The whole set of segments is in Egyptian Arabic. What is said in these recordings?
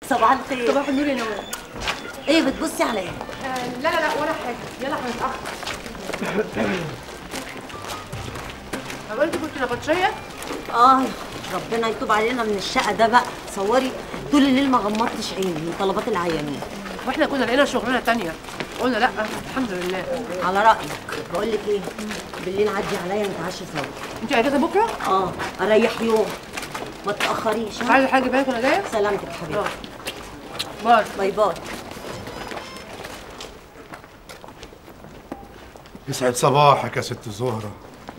صباح الخير صباح النور يا نوال ايه بتبصي على ايه آه لا لا لا ولا حاجه يلا هنتاخر هو انت كنت نبطشيه اه ربنا يتوب علينا من الشقه ده بقى تصوري طول الليل ما غمضتش عيني من طلبات العيانين واحنا كنا لقينا شغلانه تانية قلنا لا الحمد لله على رايك بقول لك ايه بالليل عدي عليا نتعشى سوا انت اجازه بكره اه اريح يوم ما تاخريش ها؟ عايزه حاجه بالك وانا جايه سلامتك حبيبتي اه باي باي باي يسعد صباحك يا ست زهرة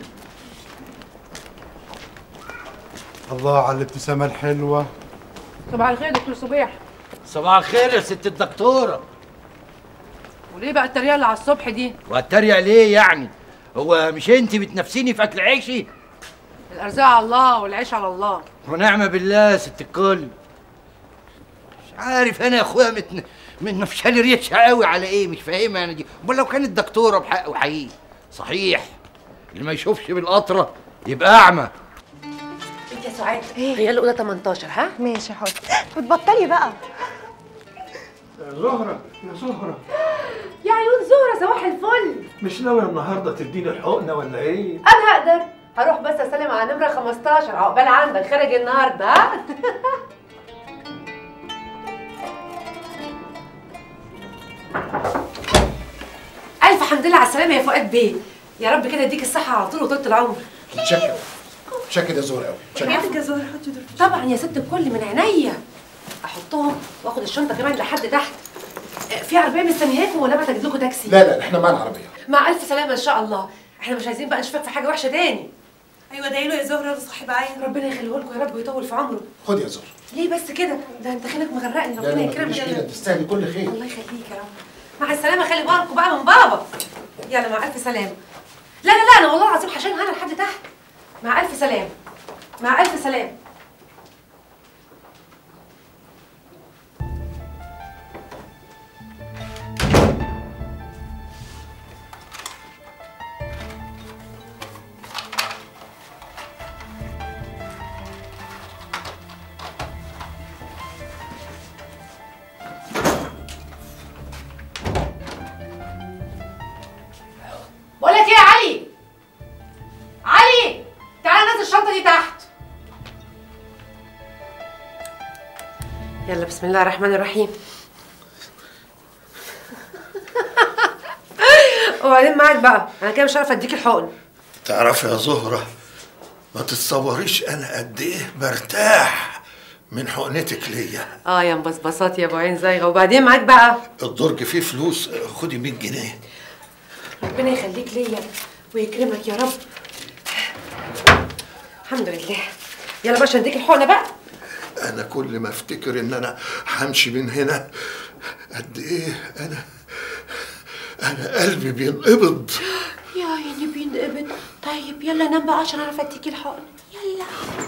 الله على الابتسامة الحلوة صباح الخير يا دكتور صبيح صباح الخير يا ست الدكتورة وليه بقى التريقه اللي على الصبح دي وهتريق ليه يعني هو مش انت بتنافسيني في اكل عيشي الارزاق على الله والعيش على الله ونعم بالله يا ست الكل مش عارف انا يا اخويا مت... من مفشل ريتش قوي على ايه مش فاهمها انا دي امال لو كانت دكتوره بحق وحقيقي صحيح اللي ما يشوفش بالقطره يبقى اعمى انت يا سعاد هي الاولى 18 ها ماشي حاضر بتبطلي بقى يا زهرة يا زهرة يا عيون زهره صباح الفل مش ناوية النهاردة تديني الحقنة ولا ايه؟ انا هقدر هروح بس اسلم على نمره 15 عقبال عندك خارج النهارده ها الف حمد لله على السلامه يا فؤاد بيه يا رب كده يديك الصحه على طول وطول العمر متشكر متشكر يا زهرة قوي حياتك يا زهره حطي دول طبعا يا ست الكل من عينيا احطهم واخد الشنطه كمان لحد تحت آه، في عربيه مستنياكم ولا ابعت اجيب لكم تاكسي لا لا احنا معنا عربية مع الف سلامه ان شاء الله احنا مش عايزين بقى نشوفك في حاجه وحشه تاني ايوه دايله يا زهره ده صاحب عين ربنا يخليه لكم يا رب ويطول في عمره خد يا زهرة ليه بس كده ده انت خليك مغرقني لا ربنا لا ما تقوليش يكرمك كده تستاهلي كل خير الله يخليك يا رب مع السلامه خلي بالكم بقى من بابا يلا مع الف سلامه لا لا لا انا والله العظيم عشان انا لحد تحت مع الف سلامه مع الف سلامه بقول لك ايه يا علي علي تعالى نزل الشنطه دي تحت يلا بسم الله الرحمن الرحيم وبعدين معاك بقى انا كده مش عارفه اديك الحقن تعرف يا زهرة ما تتصوريش أنا قد إيه برتاح من حقنتك ليا اه يا مبصبصات يا ابو عين زايغه وبعدين معاك بقى الدرج فيه فلوس خدي 100 جنيه ربنا يخليك ليا ويكرمك يا رب الحمد لله يلا باشا اديك الحقنه بقى أنا كل ما أفتكر إن أنا همشي من هنا قد إيه أنا أنا قلبي بينقبض يا عيني بينقبض طيب يلا نام بقى عشان اعرف اديك الحقن يلا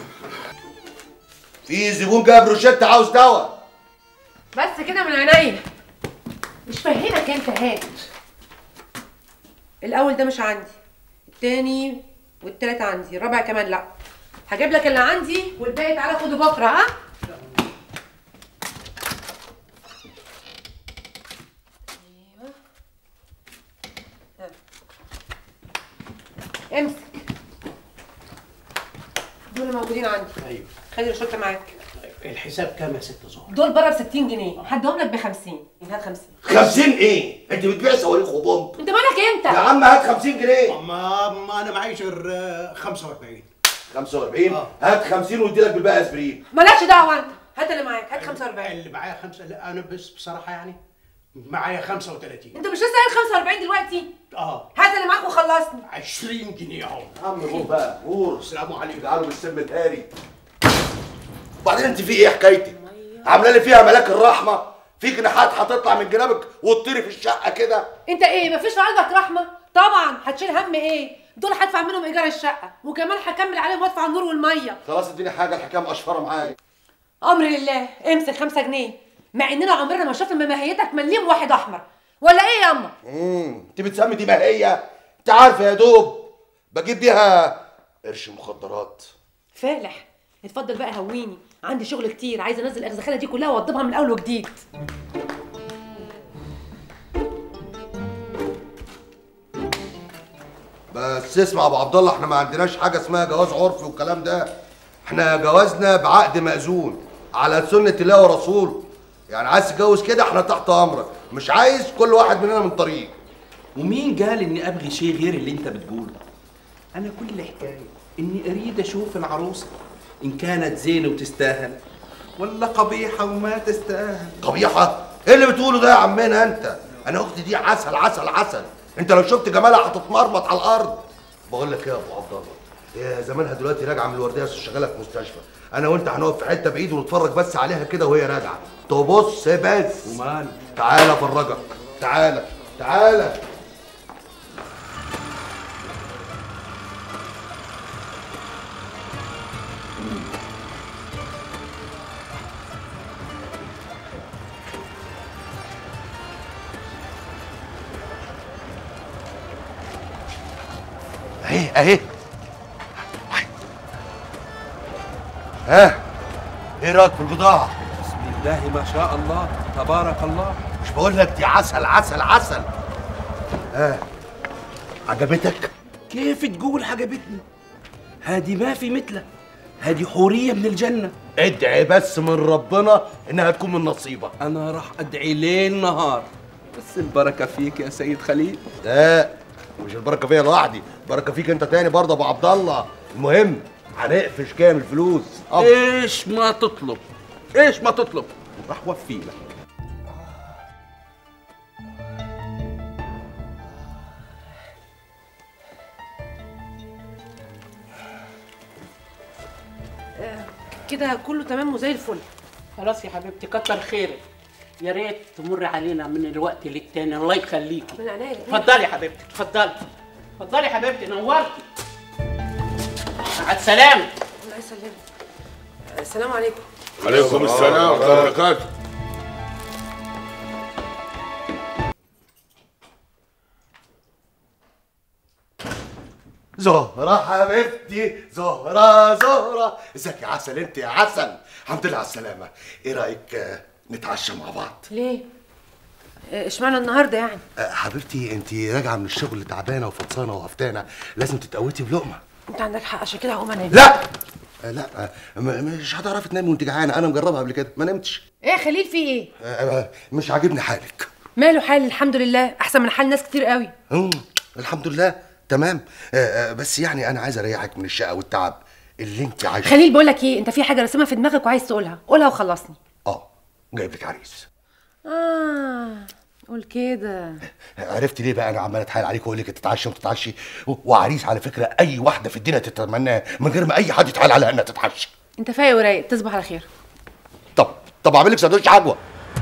في زبون جايب روشته عاوز دواء بس كده من عينيا مش فاهمك انت هات الاول ده مش عندي التاني والتالت عندي الرابع كمان لا هجيب لك اللي عندي والباقي تعالى خده بكره ها ايوه ها. امسك دول موجودين عندي ايوه خلي الشرطه معاك الحساب كام يا ست زهره؟ دول بره ب 60 جنيه هديهم لك ب 50 هات 50 50 ايه؟ انت بتبيع صواريخ وبومب انت مالك انت يا عم هات 50 جنيه ما ما انا معيش غير آه، 45 45 آه. هات 50 وادي لك بالباقي اسبرين مالكش دعوه انت هات اللي معاك هات 45 اللي معايا خمسه لا انا بس بصراحه يعني معايا 35 انت مش لسه قايل 45 دلوقتي اه هات اللي معاك وخلصني 20 جنيه اهو يا عم قول بقى قول السلام عليكم تعالوا بالسم الهاري وبعدين انت في ايه حكايتك؟ عامله لي فيها ملاك الرحمه في جناحات هتطلع من جنابك وتطيري في الشقه كده انت ايه مفيش في قلبك رحمه طبعا هتشيل هم ايه دول هدفع منهم ايجار الشقه وكمان هكمل عليهم وادفع النور والميه خلاص اديني حاجه الحكايه مقشفره معايا امر لله امسك 5 جنيه مع اننا عمرنا ما شفنا مماهيتك مليم واحد احمر ولا ايه يا اما امم انت بتسمي دي ماهيه انت عارفه يا دوب بجيب بيها قرش مخدرات فالح اتفضل بقى هويني عندي شغل كتير عايزه انزل الاغزخانه دي كلها واوضبها من اول وجديد بس اسمع يا ابو عبد الله احنا ما عندناش حاجه اسمها جواز عرفي والكلام ده احنا جوازنا بعقد مأذون على سنه الله ورسوله يعني عايز تتجوز كده احنا تحت امرك مش عايز كل واحد مننا من طريق ومين قال اني ابغي شيء غير اللي انت بتقوله انا كل حكايه اني اريد اشوف العروسه ان كانت زينه وتستاهل ولا قبيحه وما تستاهل قبيحه ايه اللي بتقوله ده يا عمنا انت انا اختي دي عسل عسل عسل انت لو شفت جمالها هتتمرمط على الارض بقول لك ايه يا ابو عبد الله يا زمانها دلوقتي راجعه من الورديه بس شغاله في مستشفى انا وانت هنقف في حته بعيد ونتفرج بس عليها كده وهي راجعه تبص بس ومال تعالى افرجك تعالى تعالى اهي اهي ها ايه رايك في البضاعه بسم الله ما شاء الله تبارك الله مش بقول لك دي عسل عسل عسل ها عجبتك كيف تقول عجبتني هذه ما في مثلها هذه حوريه من الجنه ادعي بس من ربنا انها تكون من نصيبك انا راح ادعي ليل نهار بس البركه فيك يا سيد خليل لا مش البركه فيا لوحدي البركه فيك انت تاني برضه ابو عبد الله المهم هنقفش كام الفلوس أب. ايش ما تطلب ايش ما تطلب راح وفي لك كده كله تمام وزي الفل خلاص يا حبيبتي كتر خيرك يا ريت تمر علينا من الوقت للتاني الله يخليكي من عينيا اتفضلي يا حبيبتي اتفضلي اتفضلي يا حبيبتي نورتي مع السلامه الله يسلمك السلام عليكم عليكم السلام ورحمه الله وبركاته زهرة حبيبتي زهرة زهرة ازيك يا عسل انت يا عسل الحمد لله على السلامة ايه رأيك آه، نتعشى مع بعض ليه آه، اشمعنى النهارده يعني آه، حبيبتي انت راجعة من الشغل تعبانة وفطسانة وهفتانة لازم تتقوتي بلقمة انت عندك حق عشان كده هقوم انام لا آه، لا آه، م- مش هتعرفي تنامي وانت جعانة انا مجربها قبل كده ما نمتش ايه يا خليل في ايه آه، آه، مش عاجبني حالك ماله حالي الحمد لله احسن من حال ناس كتير قوي مم، الحمد لله تمام آه، آه، بس يعني انا عايز اريحك من الشقة والتعب اللي انت عايشه خليل بقول لك ايه انت في حاجه راسمها في دماغك وعايز تقولها قولها وخلصني اه جايب لك عريس اه قول كده عرفت ليه بقى انا عمال اتحايل عليك واقول لك تتعشى وتتعشي و- وعريس على فكره اي واحده في الدنيا تتمناه من غير ما اي حد يتحايل عليها انها تتعشى انت فايق ورايق تصبح على خير طب طب اعمل لك سندوتش عجوه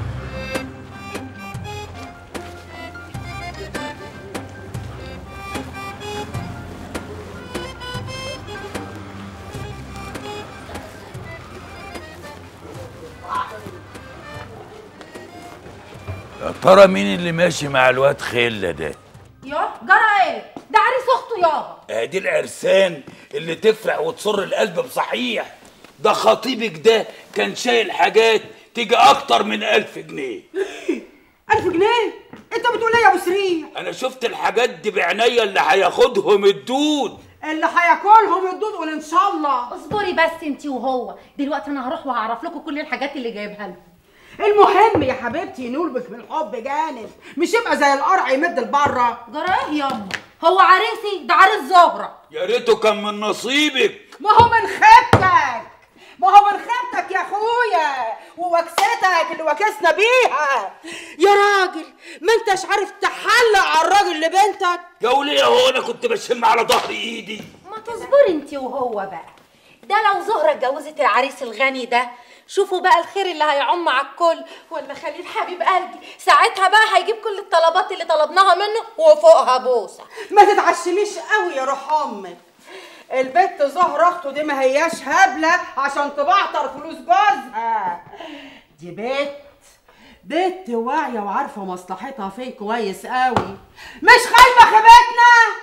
يا ترى مين اللي ماشي مع الواد خله ده؟ يا جرى ايه ده عريس اخته يابا ادي العرسان اللي تفرح وتصر القلب بصحيح ده خطيبك ده كان شايل حاجات تيجي اكتر من ألف جنيه ألف جنيه؟ أنت بتقول إيه يا أبو سريع؟ انا شفت الحاجات دي بعينيا اللي هياخدهم الدود اللي هياكلهم الدود قول إن شاء الله اصبري بس انتي وهو دلوقتي انا هروح وهعرف لكم كل الحاجات اللي جايبها لكم المهم يا حبيبتي ينولبك من الحب جانب مش يبقى زي القرع يمد لبره جرى ايه ياما هو عريسي ده عريس زهره يا ريته كان من نصيبك ما هو من خيبتك ما هو من خيبتك يا اخويا ووكستك اللي وكسنا بيها يا راجل ما انتش عارف تحلق على الراجل لبنتك يا وليه هو انا كنت بشم على ظهر ايدي ما تصبري انتي وهو بقى ده لو زهره اتجوزت العريس الغني ده شوفوا بقى الخير اللي هيعم على الكل ولا خليل حبيب قلبي ساعتها بقى هيجيب كل الطلبات اللي طلبناها منه وفوقها بوسه ما تتعشميش قوي يا روح امك البت زهرة اخته دي ما هياش هبلة عشان تبعتر فلوس جوزها دي بت بت واعية وعارفة مصلحتها فين كويس قوي مش خايبة خيبتنا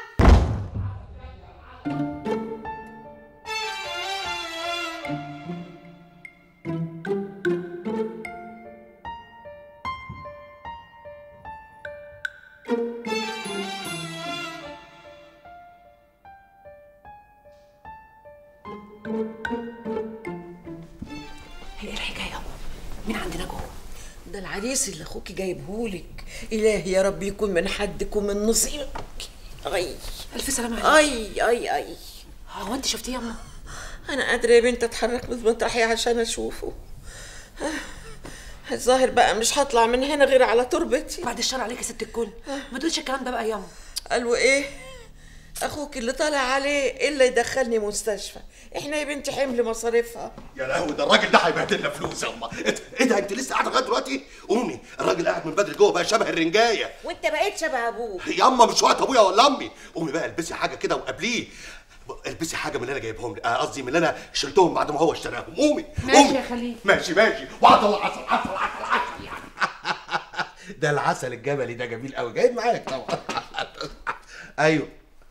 هي ايه الحكايه مين عندنا جوه ده العريس اللي اخوك جايبهولك الهي يا رب يكون من حدك ومن نصيبك اي الف سلامه عليك اي اي اي هو انت شفتيه يا امه انا قادره يا بنت اتحرك من مطرحي عشان اشوفه آه، الظاهر بقى مش هطلع من هنا غير على تربتي بعد الشر عليك يا ست الكل ما تقولش الكلام ده بقى يا امه قالوا ايه اخوك اللي طالع عليه الا يدخلني مستشفى احنا يا بنتي حمل مصاريفها يا لهوي ده الراجل ده هيبهدلنا فلوس يا امه إيه- ايه ده انت لسه قاعده لغايه دلوقتي قومي الراجل قاعد من بدري جوه بقى شبه الرنجايه وانت بقيت شبه ابوك يا اما مش وقت ابويا ولا امي قومي بقى البسي حاجه كده وقابليه البسي حاجه من اللي انا جايبهم آه، قصدي من اللي انا شلتهم بعد ما هو اشتراهم قومي ماشي قومي. يا خليل. ماشي ماشي وعد الله عسل عسل عسل عسل يعني ده العسل الجبلي ده جميل قوي جايب معاك طبعا ايوه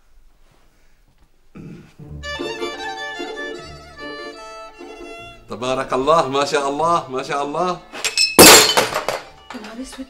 تبارك الله ما شاء الله ما شاء الله يا نهار اسود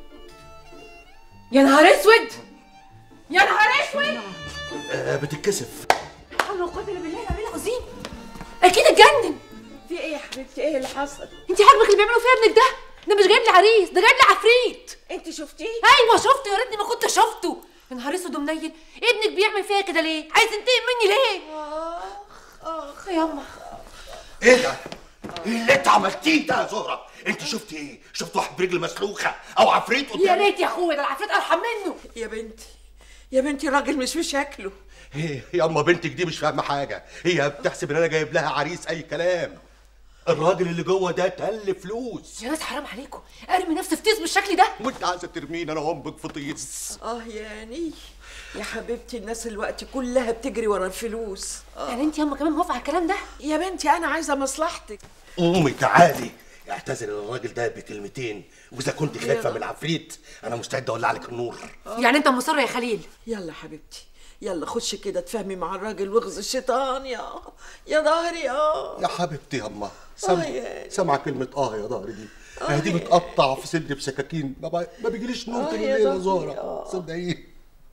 يا نهار اسود يا نهار اسود آه بتتكسف حول ولا قوه الا بالله العلي العظيم اكيد اتجنن في ايه يا حبيبتي ايه اللي حصل انت عاجبك اللي بيعملوا فيها ابنك ده ده مش جايب لي عريس ده جايب لي عفريت انت شفتيه ايوه شفته يا ريتني ما كنت شفته يا نهار اسود ومنيل ابنك بيعمل فيها كده ليه عايز ينتقم مني ليه اخ يا اما ايه ده؟ ايه اللي انت عملتيه ده يا زهره؟ انت شفت ايه؟ شفت واحد برجل مسلوخه او عفريت يا قدامك؟ ريت يا اخويا ده العفريت ارحم منه يا بنتي يا بنتي راجل مش في شكله ايه يا اما بنتك دي مش فاهمه حاجه هي بتحسب ان انا جايب لها عريس اي كلام الراجل اللي جوه ده تل فلوس يا ناس حرام عليكم ارمي نفسي في تيس بالشكل ده وانت عايزه ترميني انا وامك في طيس اه يعني يا حبيبتي الناس الوقت كلها بتجري ورا الفلوس آه. يعني انت ياما كمان موافقه على الكلام ده يا بنتي انا عايزه مصلحتك قومي تعالي اعتذر للراجل ده بكلمتين واذا كنت خايفه يا من العفريت انا مستعد اولع لك النور يعني انت مصر يا خليل يلا حبيبتي يلا خش كده تفهمي مع الراجل واغزي الشيطان يا يا ظهري اه يا حبيبتي ياما آه سامعه يا- سامعه كلمه اه يا ظهري دي آه آه دي يا- بتقطع في صدري بسكاكين ما, بي- ما بيجيليش نوم آه طول يا الليل يا ظهري، زهره صدقيني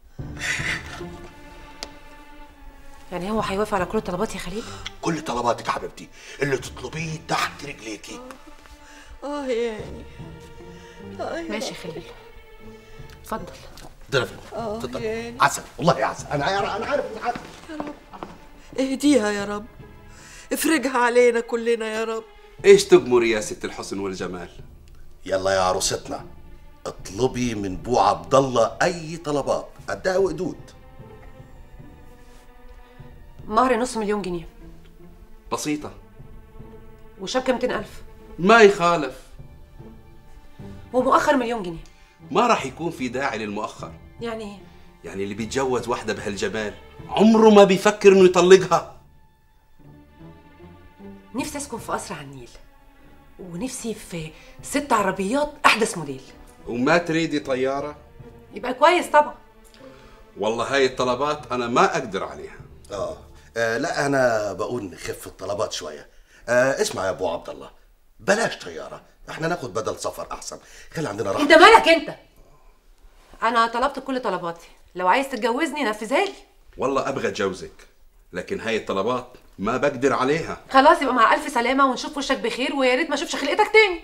يعني هو هيوافق على كل الطلبات يا خليل كل طلباتك يا حبيبتي اللي تطلبيه تحت رجليكي اه يعني آه يا ماشي يا خليل اتفضل ضرب آه اتفضل. يعني. عسل والله يا عسل انا عارف انا عارف إنك عسل اهديها يا رب افرجها علينا كلنا يا رب ايش تأمر يا ست الحسن والجمال يلا يا عروستنا اطلبي من بو عبد الله اي طلبات قدها وقدود مهر نص مليون جنيه بسيطة وشبكه 200000 ما يخالف ومؤخر مليون جنيه ما راح يكون في داعي للمؤخر يعني ايه يعني اللي بيتجوز واحدة بهالجمال عمره ما بيفكر انه يطلقها نفسي اسكن في قصر على النيل ونفسي في ست عربيات احدث موديل وما تريدي طيارة يبقى كويس طبعا والله هاي الطلبات انا ما اقدر عليها آه. اه لا انا بقول نخف الطلبات شويه آه اسمع يا ابو عبد الله بلاش طياره احنا ناخد بدل سفر احسن خلي عندنا راحه انت مالك انت انا طلبت كل طلباتي لو عايز تتجوزني نفذها لي والله ابغى اتجوزك لكن هاي الطلبات ما بقدر عليها خلاص يبقى مع الف سلامه ونشوف وشك بخير ويا ريت ما اشوفش خلقتك تاني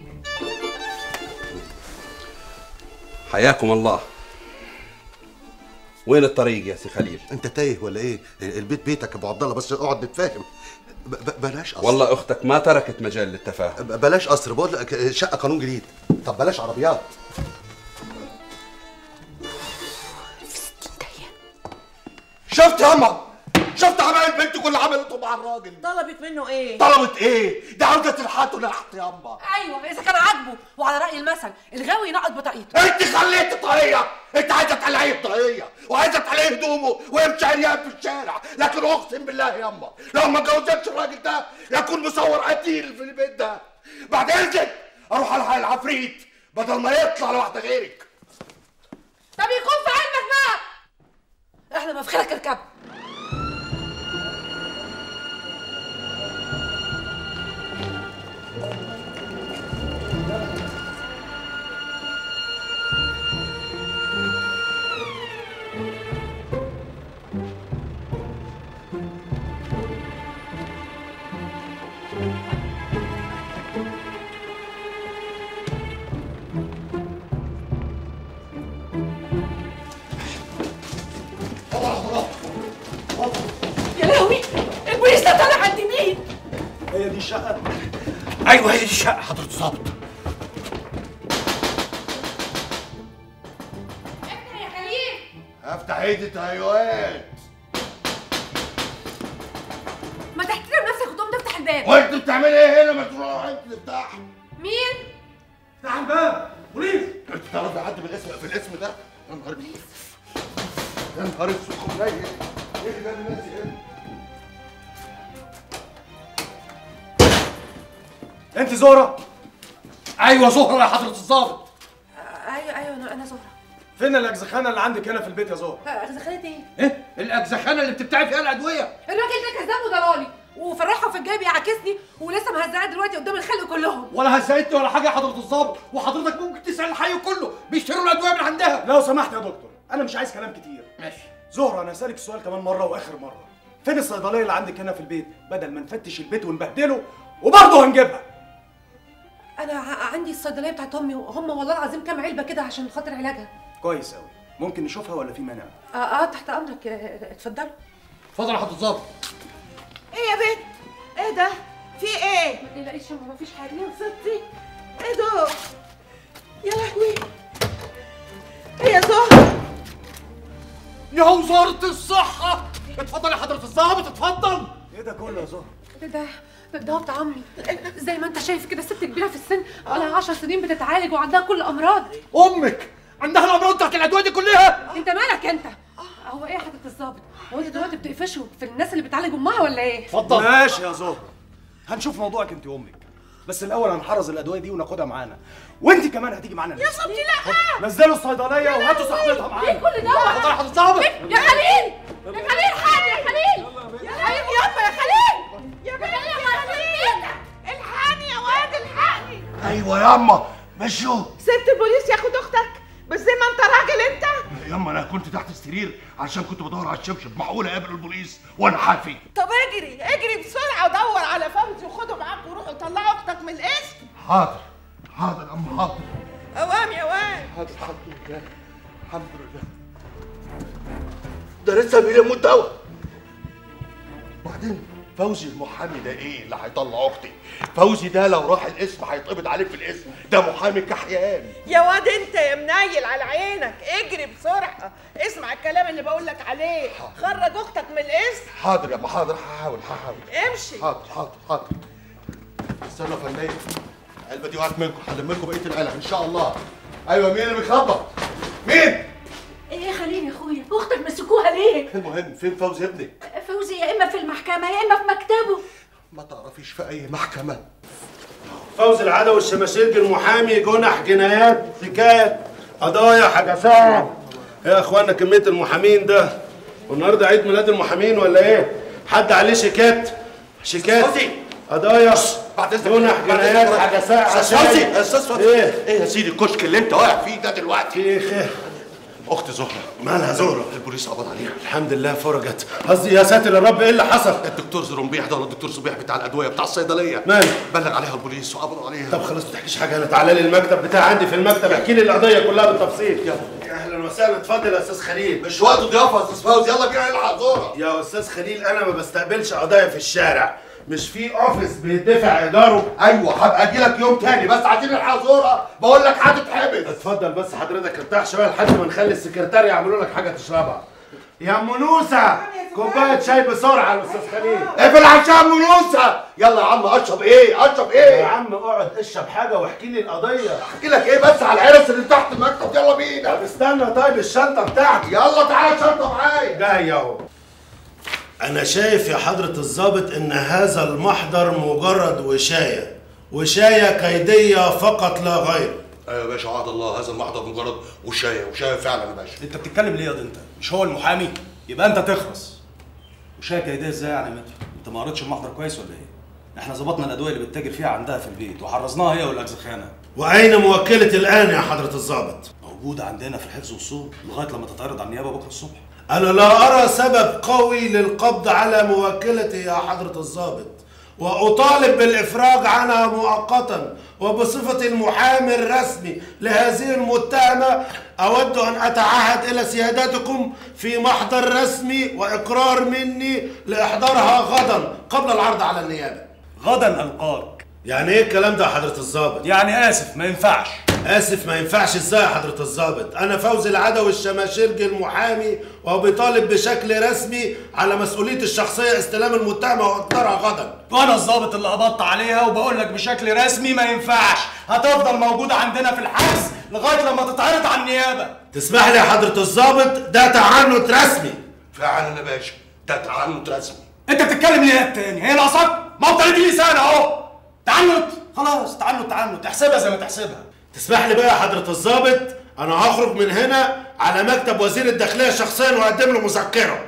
حياكم الله وين الطريق يا سي خليل انت تايه ولا ايه البيت بيتك يا ابو عبد الله بس اقعد نتفاهم ب- ب- بلاش قصر والله اختك ما تركت مجال للتفاهم ب- بلاش قصر بقول لك شقه قانون جديد طب بلاش عربيات شفت يا اما شفت عمايل بنتك اللي عملته مع الراجل طلبت منه ايه طلبت ايه ده عاوزه تلحقه لحق يا اما ايوه اذا كان عاجبه وعلى راي المثل الغاوي ينقط بطاقيته انت خليتي طاقيه انت عايزه تقلعيه بطاقيه وعايزه تقلعيه هدومه ويمشي عريان في الشارع لكن اقسم بالله يا اما لو ما اتجوزتش الراجل ده يكون مصور قتيل في البيت ده بعد اذنك اروح الحق العفريت بدل ما يطلع لواحده غيرك طب يكون في علمك بقى احنا ما في خيرك اركب الشقه حضره الظابط يا خليل افتح ايدي تهيؤات ما تحترم نفسك وتقوم تفتح الباب وانت بتعملي ايه هنا ما تروح انت تفتح مين؟ افتح الباب بوليس انت تعرف حد بالاسم في الاسم ده يا نهار اسود يا نهار اسود خد ايه ايه ده اللي ناسي هنا انت زهره ايوه زهره يا حضره الظابط ايوه ايوه انا انا زهره فين الاجزخانه اللي عندك هنا في البيت يا زهره اغزخانه ايه؟ ايه الاجزخانه اللي بتبتاعي فيها الادويه الراجل ده كذاب وضلالي وفي الرايحه وفي الجاي بيعاكسني ولسه مهزقه دلوقتي قدام الخلق كلهم ولا هزقتني ولا حاجه يا حضره الظابط وحضرتك ممكن تسال الحي كله بيشتروا الادويه من عندها لو سمحت يا دكتور انا مش عايز كلام كتير ماشي زهره انا هسالك السؤال كمان مره واخر مره فين الصيدليه اللي عندك هنا في البيت بدل ما نفتش البيت ونبهدله وبرضه هنجيبها انا ع- عندي الصيدليه بتاعت امي وهم والله العظيم كام علبه كده عشان خاطر علاجها كويس قوي ممكن نشوفها ولا في مانع اه, آه تحت امرك آه، اتفضلوا اتفضل يا حضره الظابط ايه يا بنت ايه ده في ايه ما تقلقيش ما فيش حاجه يا ستي ايه ده يا لهوي ايه يا زهر يا وزاره الصحه اتفضل يا حضره الظابط اتفضل ايه ده كله يا زهره ده ده ده, ده هو بتاع امي زي ما انت شايف كده ست كبيره في السن بقالها 10 سنين بتتعالج وعندها كل الامراض امك عندها الامراض بتاعت الادويه دي كلها انت مالك انت هو ايه يا حضره الظابط هو انت دلوقتي بتقفشوا في الناس اللي بتعالج امها ولا ايه اتفضل ماشي يا زهره هنشوف موضوعك انت وامك بس الاول هنحرز الادويه دي وناخدها معانا وانت كمان هتيجي معانا يا صبتي لا نزلوا الصيدليه وهاتوا صاحبتها معانا ليه كل ده اتفضل يا حضره الظابط يا خليل يا خليل حاجه يا خليل يا خليل يابا يا خليل يا بنت يا خليل الحقني يا واد الحقني ايوه ياما مشوا سبت البوليس ياخد اختك بس زي ما انت راجل انت ياما انا كنت تحت السرير عشان كنت بدور على الشبشب معقول اقابل البوليس وانا حافي طب اجري اجري بسرعه ودور على فوزي وخده معاك وروحوا طلعوا اختك من القسم حاضر حاضر يا ام حاضر اوام يا واد حاضر الحمد لله الحمد لله ده لسه بيلموا الدواء وبعدين فوزي المحامي ده ايه اللي هيطلع اختي فوزي ده لو راح الاسم هيتقبض عليه في الاسم ده محامي كحيان يا واد انت يا منيل على عينك اجري بسرعه اسمع الكلام اللي بقول لك عليه خرج اختك من القسم حاضر يا ابو حاضر هحاول هحاول امشي حاضر حاضر حاضر استنى يا فنان العلبه دي وقعت منكم هلم لكم بقيه العلب ان شاء الله ايوه مين اللي بيخبط مين ايه يا خليل يا اخويا اختك مسكوها ليه المهم فين فوزي ابنك فوزي يا اما في المحكمه يا اما في مكتبه ما تعرفيش في اي محكمه فوز العدوي الشماشيرجي المحامي جنح جنايات حكايات قضايا حجزات يا اخوانا كميه المحامين ده والنهارده عيد ميلاد المحامين ولا ايه؟ حد عليه شيكات شيكات قضايا بعد اذنك جنح جنايات حجزات فوزي يا استاذ فوزي ايه ايه يا سيدي الكشك اللي انت واقع فيه ده دلوقتي ايه خير اختي زهره مالها زهره البوليس قبض عليها الحمد لله فرجت قصدي يا ساتر يا رب ايه اللي حصل الدكتور زرمبيح ده ولا الدكتور صبيح بتاع الادويه بتاع الصيدليه ماله بلغ عليها البوليس وقبضوا عليها طب خلاص ما تحكيش حاجه انا تعالى لي المكتب بتاعي عندي في المكتب احكي لي القضيه كلها بالتفصيل يا اهلا وسهلا اتفضل يا استاذ خليل مش وقت ضيافه يا استاذ فوزي يلا بينا نلحق زهره يا استاذ خليل انا ما بستقبلش قضايا في الشارع مش في اوفيس بيدفع ايجاره ايوه هبقى اجي لك يوم تاني بس عايزين نلحق زهره بقول لك هتتحبس اتفضل بس حضرتك ارتاح شويه لحد ما نخلي السكرتير يعملوا لك حاجه تشربها يا ام نوسه كوبايه شاي بسرعه يا استاذ خليل اقفل عشان منوسه يلا يا عم اشرب ايه اشرب يا ايه عم اقعد اشرب حاجه واحكي لي القضيه احكي لك ايه بس على العرس اللي تحت المكتب يلا بينا طب استنى طيب الشنطه بتاعتي يلا تعالى الشنطه معايا جاي اهو انا شايف يا حضره الضابط ان هذا المحضر مجرد وشايه وشايه كيديه فقط لا غير ايوه يا باشا وعد الله هذا المحضر مجرد وشايه وشايه فعلا يا باشا انت بتتكلم ليه يا انت مش هو المحامي يبقى انت تخلص وشايك ايديا ازاي يعني يا متر انت ما قريتش المحضر كويس ولا ايه احنا ظبطنا الادويه اللي بتتاجر فيها عندها في البيت وحرزناها هي والاجزخانه واين موكله الان يا حضره الضابط موجوده عندنا في الحفظ والصون لغايه لما تتعرض على النيابه بكره الصبح انا لا ارى سبب قوي للقبض على موكلتي يا حضره الضابط واطالب بالافراج عنها مؤقتا وبصفتي المحامي الرسمي لهذه المتهمه اود ان اتعهد الى سيادتكم في محضر رسمي واقرار مني لاحضارها غدا قبل العرض على النيابه غدا القاك يعني ايه الكلام ده يا حضرة الظابط؟ يعني اسف ما ينفعش اسف ما ينفعش ازاي يا حضرة الظابط؟ انا فوزي العدوي الشماشرجي المحامي وهو بيطالب بشكل رسمي على مسؤولية الشخصية استلام المتهمة واقدارها غدا وانا الظابط اللي قبضت عليها وبقول لك بشكل رسمي ما ينفعش هتفضل موجوده عندنا في الحبس لغايه لما تتعرض على النيابه تسمح لي يا حضرة الظابط ده تعنت رسمي فعلا يا باشا ده تعنت رسمي انت بتتكلم ليه التاني هي ناقصك ما هو 30 لسان اهو تعنت خلاص تعنت تعنت احسبها زي ما تحسبها تسمح لي بقى يا حضرة الظابط انا هخرج من هنا على مكتب وزير الداخلية شخصيا واقدم له مذكرة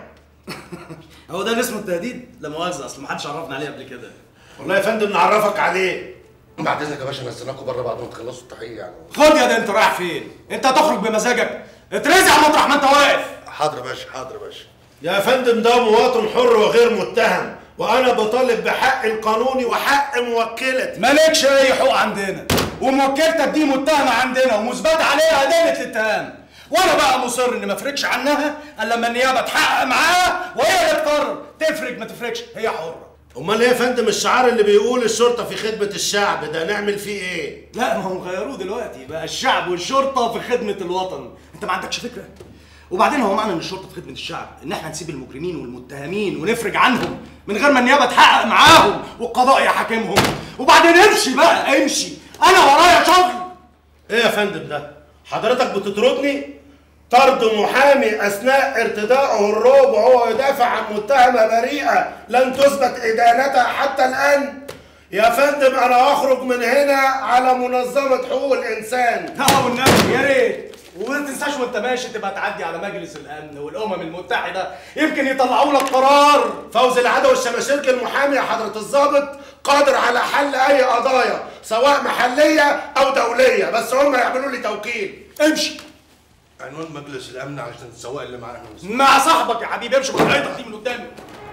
هو ده اللي اسمه التهديد لا مؤاخذه اصل ما حدش عرفنا عليه قبل كده والله يا فندم نعرفك عليه بعد اذنك يا باشا نزلناكم بره بعد ما تخلصوا التحقيق يعني خد يا ده انت رايح فين انت هتخرج بمزاجك اترزع مطرح ما انت واقف حاضر يا باشا حاضر يا باشا يا فندم ده مواطن حر وغير متهم وانا بطالب بحق القانوني وحق موكلتي مالكش اي حقوق عندنا وموكلتك دي متهمه عندنا ومثبت عليها ادله الاتهام وانا بقى مصر اني ما افرجش عنها الا لما النيابه تحقق معاها وهي اللي تقرر تفرج ما تفرجش هي حره امال ايه يا فندم الشعار اللي بيقول الشرطه في خدمه الشعب ده نعمل فيه ايه لا ما هم غيروه دلوقتي بقى الشعب والشرطه في خدمه الوطن انت ما عندكش فكره وبعدين هو معنى ان الشرطه في خدمه الشعب ان احنا نسيب المجرمين والمتهمين ونفرج عنهم من غير ما النيابه تحقق معاهم والقضاء يحاكمهم وبعدين امشي بقى امشي انا ورايا شغل ايه يا فندم ده حضرتك بتطردني طرد محامي اثناء ارتدائه الروب وهو يدافع عن متهمه بريئه لن تثبت ادانتها حتى الان يا فندم انا هخرج من هنا على منظمه حقوق الانسان اه والنبي يا ريت وما تنساش وانت ماشي تبقى تعدي على مجلس الامن والامم المتحده يمكن يطلعوا لك قرار فوزي العدوي الشماشرجي المحامي يا حضره الضابط قادر على حل اي قضايا سواء محليه او دوليه بس هم يعملوا لي توكيل امشي عنوان مجلس الامن علشان السواق اللي معانا مع صاحبك يا حبيبي امشي من حياتك دي من قدامي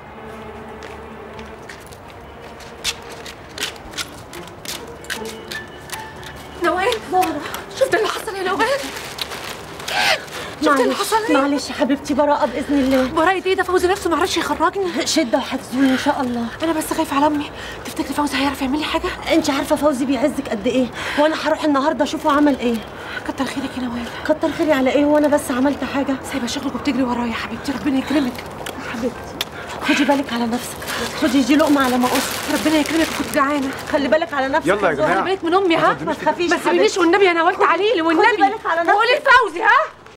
نوال زهرة شفت اللي حصل يا نوال شفت اللي معلش حصل ايه؟ معلش يا حبيبتي براءة بإذن الله براءة ايه ده فوزي نفسه ما عرفش يخرجني شدة وحفظوني إن شاء الله انا بس خايفه على امي تفتكري فوزي هيعرف يعمل لي حاجه أنت عارفة فوزي بيعزك قد إيه وأنا هروح النهاردة أشوفه عمل إيه كتر خيرك يا نوال كتر خيري على إيه وأنا بس عملت حاجة سايبه شغلك وبتجري ورايا يا حبيبتي ربنا يكرمك حبيبتي خدي بالك على نفسك خدي دي لقمة على ما أقص ربنا يكرمك كنت جعانه خلي بالك على نفسك يلا يا زهرة. جماعة. خلي بالك من امي ها ما تخافيش ما تسيبنيش والنبي انا قلت عليه والنبي بالك على نفسك. وقولي لفوزي ها